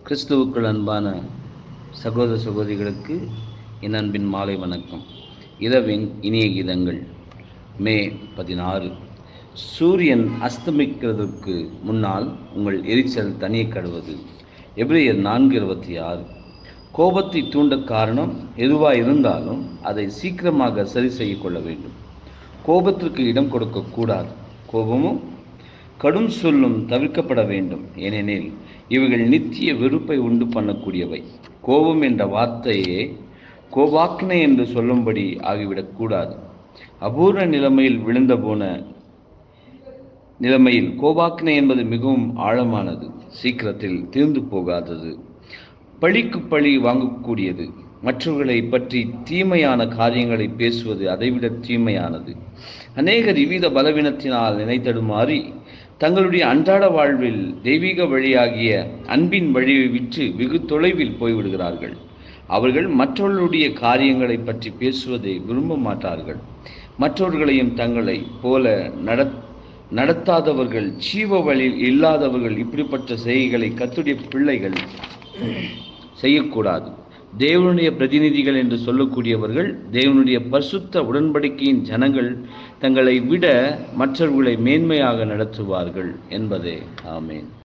கிறிஸ்துவுக்குள் அன்பான சகோதர சகோதரிகளுக்கு என் அன்பின் மாலை வணக்கம் இரவின் இனிய கீதங்கள் மே பதினாறு சூரியன் அஸ்தமிக்கிறதுக்கு முன்னால் உங்கள் எரிச்சல் தனிய கடுவது எபிரேயர் நான்கு இருபத்தி ஆறு கோபத்தை தூண்ட காரணம் எதுவாக இருந்தாலும் அதை சீக்கிரமாக சரி செய்ய கொள்ள வேண்டும் கோபத்திற்கு இடம் கொடுக்கக்கூடாது கோபமும் கடும் சொல்லும் தவிர்க்கப்பட வேண்டும் ஏனெனில் இவைகள் நித்திய வெறுப்பை உண்டு பண்ணக்கூடியவை கோபம் என்ற வார்த்தையே கோபாக்னை என்று சொல்லும்படி ஆகிவிடக்கூடாது அபூர்வ நிலைமையில் விழுந்த போன நிலைமையில் கோபாக்னை என்பது மிகவும் ஆழமானது சீக்கிரத்தில் தீர்ந்து போகாதது பழிக்கு பழி வாங்கக்கூடியது மற்றவர்களை பற்றி தீமையான காரியங்களை பேசுவது அதைவிட தீமையானது அநேகர் இவ்வித பலவீனத்தினால் நினைத்தடுமாறி தங்களுடைய அன்றாட வாழ்வில் தெய்வீக வழியாகிய அன்பின் வழியை விற்று வெகு தொலைவில் போய்விடுகிறார்கள் அவர்கள் மற்றவர்களுடைய காரியங்களை பற்றி பேசுவதை விரும்ப மாட்டார்கள் மற்றவர்களையும் தங்களை போல நட நடத்தாதவர்கள் ஜீவ வழியில் இல்லாதவர்கள் இப்படிப்பட்ட செய்கைகளை கத்துடைய பிள்ளைகள் செய்யக்கூடாது தேவனுடைய பிரதிநிதிகள் என்று சொல்லக்கூடியவர்கள் தேவனுடைய பரிசுத்த உடன்படிக்கையின் ஜனங்கள் தங்களை விட மற்றவர்களை மேன்மையாக நடத்துவார்கள் என்பதே ஆமேன்